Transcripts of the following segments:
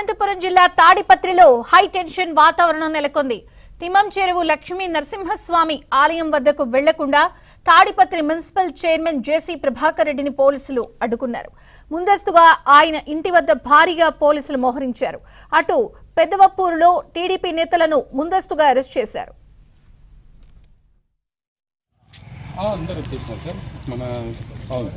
అనంతపురం జిల్లా తాడిపత్రిలో high tension వాతావరణం నెలకొంది తిమ్మం చెరువు లక్ష్మీ నరసింహస్వామి ఆలయం వద్దకు వెళ్లకుండా Tadipatri municipal chairman JC Prabhakar రెడ్డిని పోలీసులు అడ్డుకున్నారు ముందస్తుగా ఆయన ఇంటి వద్ద భారీగా పోలీసులు మోహరించారు అటు పెద్దవప్పూరులో టీడీపీ నేతలను ముందస్తుగా అరెస్ట్ చేశారు ఆ, అందరూ వచ్చేసినారు సార్ మన అవును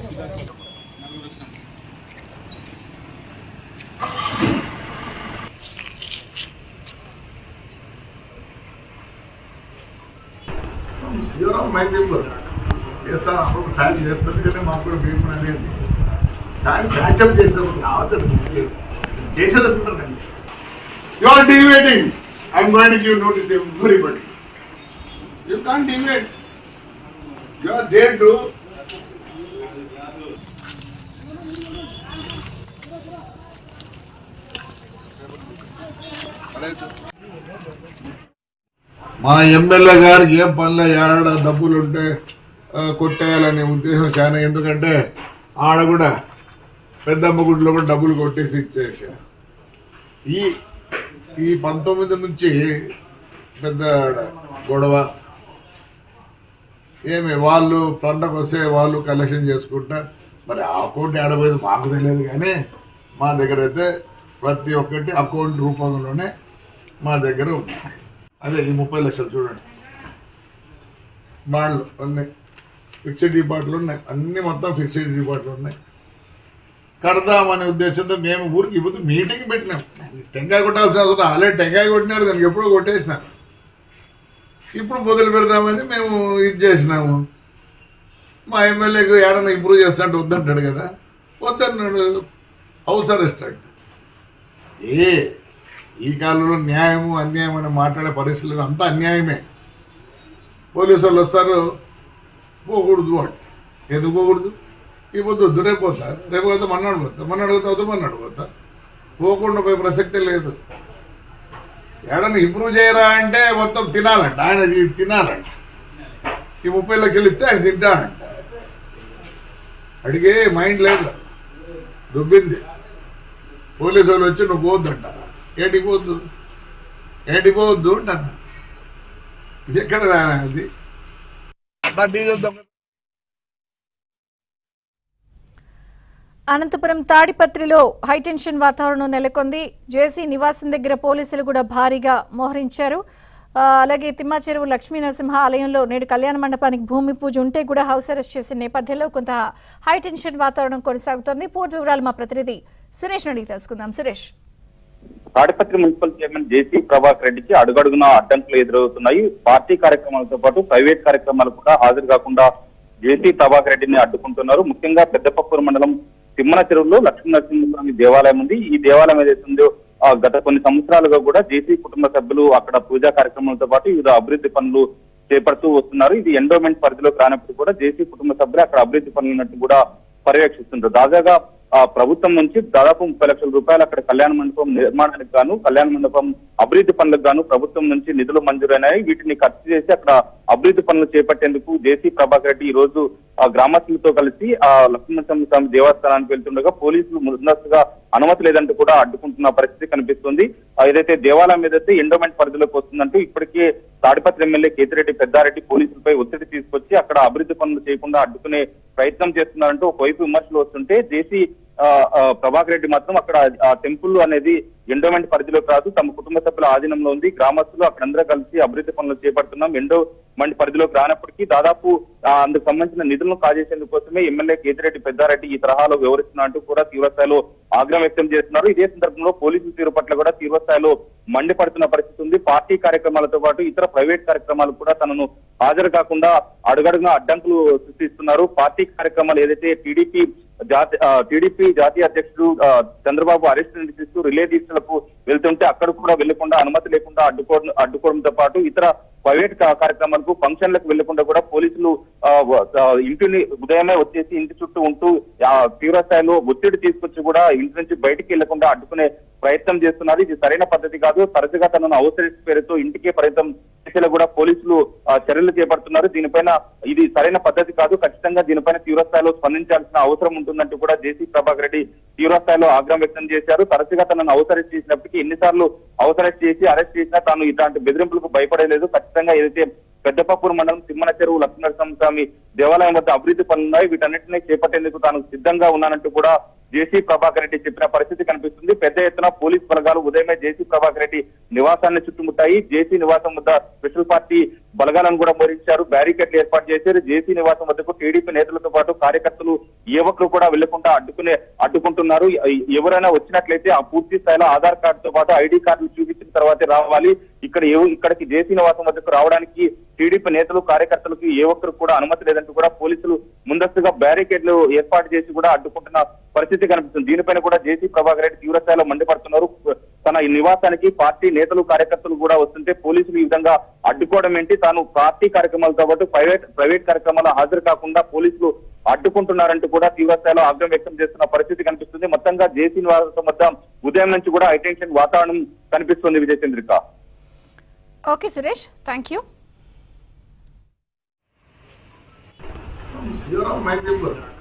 యూర్ ఆల్ మై పీపుల్ చేస్తాను అప్పుడు సాయం చేస్తుంది కానీ మాకు కూడా పీపుల్ అనేది దాన్ని క్యాచప్ చేసేటప్పుడు రావద్దు చేసేటప్పుడు you are deviating I'm going to give notice everybody you can't deviate you are there to మా ఎమ్మెల్యే గారికి ఏం పనిలో ఏడ డబ్బులు ఉంటే ఆ, కొట్టేయాలనే ఉద్దేశం చాలా ఎందుకంటే ఆడ కూడా పెద్దమ్మ గుడిలో కూడా డబ్బులు కొట్టేసి ఇచ్చేసా ఈ ఈ పంతొమ్మిది నుంచి పెద్ద గొడవ ఏమి వాళ్ళు పండగ వస్తే వాళ్ళు కలెక్షన్ చేసుకుంటా మరి ఆ అకౌంట్ ఏడబోయేది మాకు తెలియదు కానీ మా దగ్గర అయితే ప్రతి ఒక్కటి అకౌంట్ రూపంలోనే మా దగ్గర ఉన్నాయి అదే ఈ ముప్పై లక్షలు చూడండి బాండ్లు అన్నీ ఫిక్స్డ్ డిపాజిట్లు ఉన్నాయి అన్ని మొత్తం ఫిక్స్డ్ డిపాజిట్లు ఉన్నాయి కడదామనే ఉద్దేశంతో మేము ఊరికి ఇప్పుడు మీటింగ్ పెట్టినాం టెంకాయ కొట్టాల్సిన అవసరం ఆల్రెడీ టెంకాయ కొట్టినారు దానికి ఎప్పుడో కొట్టేసినారు ఇప్పుడు మొదలు పెడదామని మేము ఇది చేసినాము మా ఎమ్మెల్యేకు ఏడన్నా ఇంప్రూవ్ చేస్తాంటే వద్దంటాడు కదా వద్దన్నాడు హౌస్ అరెస్ట్ అంట ఏ ఈ కాలంలో న్యాయము అన్యాయం అని మాట్లాడే పరిస్థితి లేదు అంతా అన్యాయమే పోలీసు వాళ్ళు వస్తారు పోకూడదు అంట ఎందుకు పోకూడదు ఈ పొద్దు వద్దు రేపు పోతా రేపు పోతే మన్నాడు పోతా మన్నాడు పోతా అవుతా మన్నాడు పోతా పోకుండా పోయే ప్రసక్తే లేదు ఏడన్నా ఇంప్రూవ్ చేయరా అంటే మొత్తం తినాలంట ఆయన ఇది తినాలంట ఈ ముప్పై లక్షలు ఇస్తే ఆయన తింటాడంట అడిగే మైండ్ లేదు దుబ్బింది పోలీసు వాళ్ళు వచ్చి నువ్వు పోవద్దు అంటారా ఏంటి పోవద్దు ఏంటి పోవద్దు అంటారా ఇది ఎక్కడ రానా అది నా డీజిల్ దొంగ అనంతపురం తాడిపత్రిలో హైటెన్షన్ వాతావరణం నెలకొంది జేసీ నివాసం దగ్గర పోలీసులు కూడా భారీగా మోహరించారు ఆ, అలాగే తిమ్మా చెరువు లక్ష్మీ నరసింహ ఆలయంలో నేడు కళ్యాణ మండపానికి భూమి పూజ ఉంటే కూడా హౌస్ అరెస్ట్ చేసిన నేపథ్యంలో కొంత హైటెన్షన్ వాతావరణం కొనసాగుతోంది పూర్తి వివరాలు మా ప్రతినిధి సురేష్ అడిగి తెలుసుకుందాం Suresh Tadipatri municipal chairman JC Prabhakar రెడ్డికి అడుగడుగున అడ్డంకులు ఎదురవుతున్నాయి పార్టీ కార్యక్రమాలతో పాటు ప్రైవేట్ కార్యక్రమాలు కూడా హాజరు కాకుండా జేసీ ప్రభాకర్ రెడ్డిని అడ్డుకుంటున్నారు ముఖ్యంగా పెద్దపప్పూరు మండలం తిమ్మన చెరువులో లక్ష్మీ నరసింహస్వామి దేవాలయం ఉంది ఈ దేవాలయం ఏదైతే ఉందో ఆ, గత కొన్ని సంవత్సరాలుగా కూడా జేసీ కుటుంబ సభ్యులు అక్కడ పూజా కార్యక్రమాలతో పాటు వివిధ అభివృద్ధి పనులు చేపడుతూ వస్తున్నారు ఇది ఎండోమెంట్ పరిధిలోకి రానప్పుడు కూడా జేసీ కుటుంబ సభ్యులు అక్కడ అభివృద్ధి పనులు ఉన్నట్టు కూడా పర్యవేక్షిస్తుంటారు తాజాగా ఆ ప్రభుత్వం నుంచి దాదాపు ముప్పై లక్షల రూపాయలు అక్కడ కళ్యాణ మండపం నిర్మాణానికి గాను కళ్యాణ మండపం అభివృద్ధి పనులకు గాను ప్రభుత్వం నుంచి నిధులు మంజూరైనాయి వీటిని ఖర్చు చేసి అక్కడ అభివృద్ధి పనులు చేపట్టేందుకు జేసీ ప్రభాకర్ రెడ్డి ఈ రోజు ఆ గ్రామస్తులతో కలిసి ఆ లక్ష్మణ స్వామి దేవస్థానానికి వెళ్తుండగా పోలీసులు ముందస్తుగా అనుమతి లేదంటూ కూడా అడ్డుకుంటున్న పరిస్థితి కనిపిస్తుంది ఆ ఏదైతే దేవాలయం ఏదైతే ఎండోమెంట్ పరిధిలోకి వస్తుందంటూ ఇప్పటికే తాడిపత్రి ఎమ్మెల్యే కేతిరెడ్డి పెద్దారెడ్డి పోలీసులపై ఒత్తిడి తీసుకొచ్చి అక్కడ అభివృద్ధి పనులు చేయకుండా అడ్డుకునే ప్రయత్నం చేస్తున్నారంటూ ఒకవైపు విమర్శలు వస్తుంటే జేసీ ఆ, ఆ, ప్రభాకర్ రెడ్డి మాత్రం అక్కడ ఆ టెంపుల్ అనేది ఎండోమెంట్ పరిధిలోకి రాదు తమ కుటుంబ సభ్యుల ఆధీనంలో ఉంది గ్రామస్తులు అక్కడందరూ కలిసి అభివృద్ధి పనులు చేపడుతున్నాం ఎండోమెంట్ పరిధిలోకి రానప్పటికీ దాదాపు ఆ, అందుకు సంబంధించిన నిధులను కాజేసేందుకు కోసమే ఎమ్మెల్యే కేతిరెడ్డి పెద్దారెడ్డి ఈ తరహాలో వివరిస్తున్నట్టు కూడా తీవ్రస్థాయిలో ఆగ్రహం వ్యక్తం చేస్తున్నారు ఇదే సందర్భంలో పోలీసుల తీరు పట్ల కూడా తీవ్రస్థాయిలో మండిపడుతున్న పరిస్థితి ఉంది పార్టీ కార్యక్రమాలతో పాటు ఇతర ప్రైవేట్ కార్యక్రమాలు కూడా తనను హాజరు కాకుండా అడుగడుగునా అడ్డంకులు సృష్టిస్తున్నారు పార్టీ కార్యక్రమాలు ఏదైతే టీడీపీ జాతి టీడీపీ జాతీయ అధ్యక్షుడు ఆ, చంద్రబాబు అరెస్ట్ నిరసిస్తూ రిలే దీక్షలకు వెళ్తుంటే అక్కడ కూడా వెళ్లకుండా అనుమతి లేకుండా అడ్డుకోవడం అడ్డుకోవడంతో పాటు ఇతర ప్రైవేట్ కా- కార్యక్రమాలకు ఫంక్షన్లకు వెళ్లకుండా కూడా పోలీసులు ఆ, వ- ఆ, ఇంటిని ఉదయమే వచ్చేసి ఇంటి చుట్టూ ఉంటూ ఆ, తీవ్ర స్థాయిలో ఒత్తిడి తీసుకొచ్చి కూడా ఇంటి నుంచి బయటికి వెళ్లకుండా అడ్డుకునే ప్రయత్నం చేస్తున్నారు ఇది సరైన పద్ధతి కాదు తరచుగా తనను అవసరిస్ పేరుతో ఇంటికే పరిమితం చేసేలా కూడా పోలీసులు ఆ, చర్యలు చేపడుతున్నారు దీనిపైన ఇది సరైన పద్ధతి కాదు ఖచ్చితంగా దీనిపైన తీవ్రస్థాయిలో స్పందించాల్సిన అవసరం ఉంటుందంటూ కూడా జేసీ ప్రభాకర్ రెడ్డి తీవ్రస్థాయిలో ఆగ్రహం వ్యక్తం చేశారు తరచుగా తనను అవసరం చేసినప్పటికీ ఎన్నిసార్లు అవసరం చేసి అరెస్ట్ చేసినా తాను ఇలాంటి బెదిరింపులకు భయపడలేదు ఖచ్చితంగా ఏదైతే పెద్దపప్పూరు మండలం తిమ్మన చెరువు లక్ష్మీనరసింహస్వామి దేవాలయం వద్ద అభివృద్ధి పనులున్నాయి వీటన్నిటిని చేపట్టేందుకు తాను సిద్ధంగా ఉన్నానంటూ కూడా జేసీ ప్రభాకర్ రెడ్డి చెప్పిన పరిస్థితి కనిపిస్తుంది పెద్ద ఎత్తున పోలీస్ బలగాలు ఉదయమే జేసీ ప్రభాకర్ రెడ్డి నివాసాన్ని చుట్టుముట్టాయి జేసీ నివాసం వద్ద స్పెషల్ పార్టీ బలగాలను కూడా మోరించారు బ్యారికేడ్లు ఏర్పాటు చేశారు జేసీ నివాసం వద్దకు టీడీపీ నేతలతో పాటు కార్యకర్తలు ఏ ఒక్కరు కూడా వెళ్లకుండా అడ్డుకునే అడ్డుకుంటున్నారు ఎ- ఎవరైనా వచ్చినట్లయితే ఆ పూర్తి స్థాయిలో ఆధార్ కార్డుతో పాటు ఐడి కార్డులు చూపించిన తర్వాతే రావాలి ఇక్కడ ఏ- ఇక్కడికి జేసీ నివాసం వద్దకు రావడానికి టీడీపీ నేతలు కార్యకర్తలకు ఏ ఒక్కరు కూడా అనుమతి లేదంటూ కూడా పోలీసులు ముందస్తుగా బ్యారికేడ్లు ఏర్పాటు చేసి కూడా అడ్డుకుంటున్న పరిస్థితి కనిపిస్తుంది దీనిపైన కూడా జేసీ ప్రభాకర్ రెడ్డి తీవ్రస్థాయిలో మండిపడుతున్నారు తన ఈ నివాసానికి పార్టీ నేతలు కార్యకర్తలు కూడా వస్తుంటే పోలీసులు ఈ విధంగా అడ్డుకోవడం ఏంటి తాను పార్టీ కార్యక్రమాలతో పాటు ప్రైవేట్ ప్రైవేట్ కార్యక్రమాలు హాజరు కాకుండా పోలీసులు అడ్డుకుంటున్నారంటూ కూడా తీవ్రస్థాయిలో ఆగ్రహం వ్యక్తం చేస్తున్న పరిస్థితి కనిపిస్తుంది మొత్తంగా జేసీ నివాసం వద్ద ఉదయం నుంచి కూడా హైటెన్షన్ వాతావరణం కనిపిస్తుంది Vijayachandrika okay Suresh thank you You're all my people.